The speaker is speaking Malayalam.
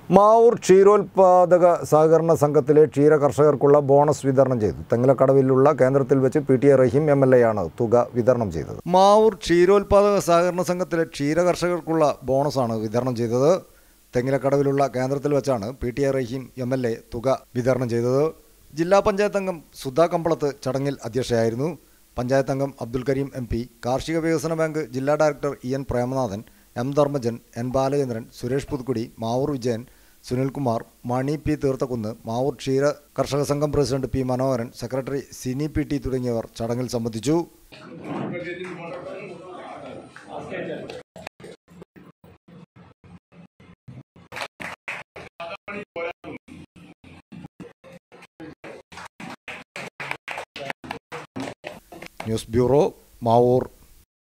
മാവൂർ ക്ഷീരോത്പാദക സഹകരണ സംഘത്തിലെ ക്ഷീര കർഷകർക്കുള്ള ബോണസ് വിതരണം ചെയ്തു തെങ്ങിലക്കടവിലുള്ള കേന്ദ്രത്തിൽ വെച്ച് P T A Rahim M L A ആണ് തുക വിതരണം ചെയ്തത് മാവൂർ ക്ഷീരോത്പാദക സഹകരണ സംഘത്തിലെ ക്ഷീര കർഷകർക്കുള്ള ബോണസാണ് വിതരണം ചെയ്തത് തെങ്ങിലക്കടവിലുള്ള കേന്ദ്രത്തിൽ വെച്ചാണ് P T A Rahim M L A തുക വിതരണം ചെയ്തത് ജില്ലാ പഞ്ചായത്ത് അംഗം സുധാ കമ്പളത്ത് ചടങ്ങിൽ അധ്യക്ഷയായിരുന്നു പഞ്ചായത്ത് അംഗം അബ്ദുൽ കരീം എം പി കാർഷിക വികസന ബാങ്ക് ജില്ലാ director E N Premanathan M Dharmajan N Balachandran Suresh Puthukkudi Mavoor Vijayan Sunilkumar Mani P Theerthakkunnu Mavoor ക്ഷീര കർഷക സംഘം president P Manoharan secretary Sini P T തുടങ്ങിയവർ ചടങ്ങിൽ സംബന്ധിച്ചു ന്യൂസ് ബ്യൂറോ മാവൂർ